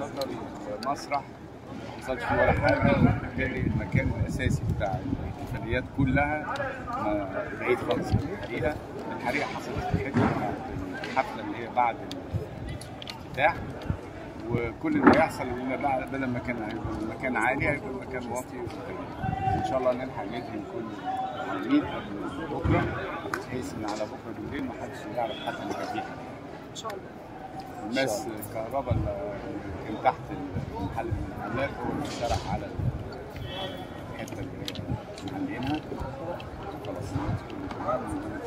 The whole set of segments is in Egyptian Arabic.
اتفضل المسرح ما حصلش فيه ولا حاجه وبالتالي المكان الاساسي بتاع الاحتفاليات كلها ما- بعيد خالص عن الحريقه الحريقه حصلت في الحته بتاعت الحفله اللي هي بعد الافتتاح وكل اللي هيحصل ان بعد بدل ما كان هيبقى المكان عالي هيبقى المكان واطي ان شاء الله نلحق ندهن كل العواميد قبل بكره بحيث ان على بكره بالليل ما حدش يعرف حتى ان كان في حاجه ان شاء الله الماس الكهرباء اللي كان تحت المحل من المحلات هو اللي اشترك على الحته اللي هي عاملينها خلاص كله تمام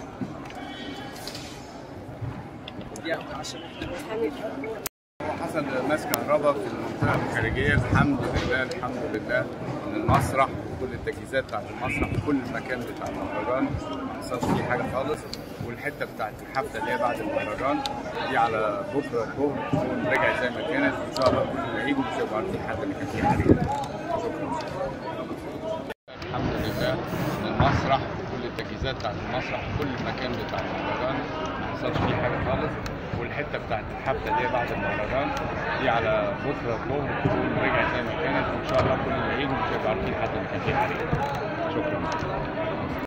يعني عشان احنا بنتكلم حصل ماس كهرباء في المنطقه الخارجيه الحمد لله الحمد لله ان المسرح وكل التجهيزات بتاعت المسرح وكل المكان بتاع المهرجان ما حصلش فيه حاجه خالص والحته بتاعت الحفله اللي هي بعد المهرجان دي على بكره الظهر تكون رجعت زي ما كانت وان شاء الله كل اللي هيجوا مش هيبقوا عارفين حد اللي كان فيه حريق شكرا الحمد لله ان المسرح وكل التجهيزات بتاعت المسرح وكل المكان بتاع المهرجان ما حصلش فيه حاجه خالص والحته بتاعت الحفله اللي هي بعد المهرجان دي على بكره الظهر تكون رجعت زي ما كانت وان شاء الله كل اللي هيجوا مش هيبقوا عارفين حد اللي كان فيه حريق شكرا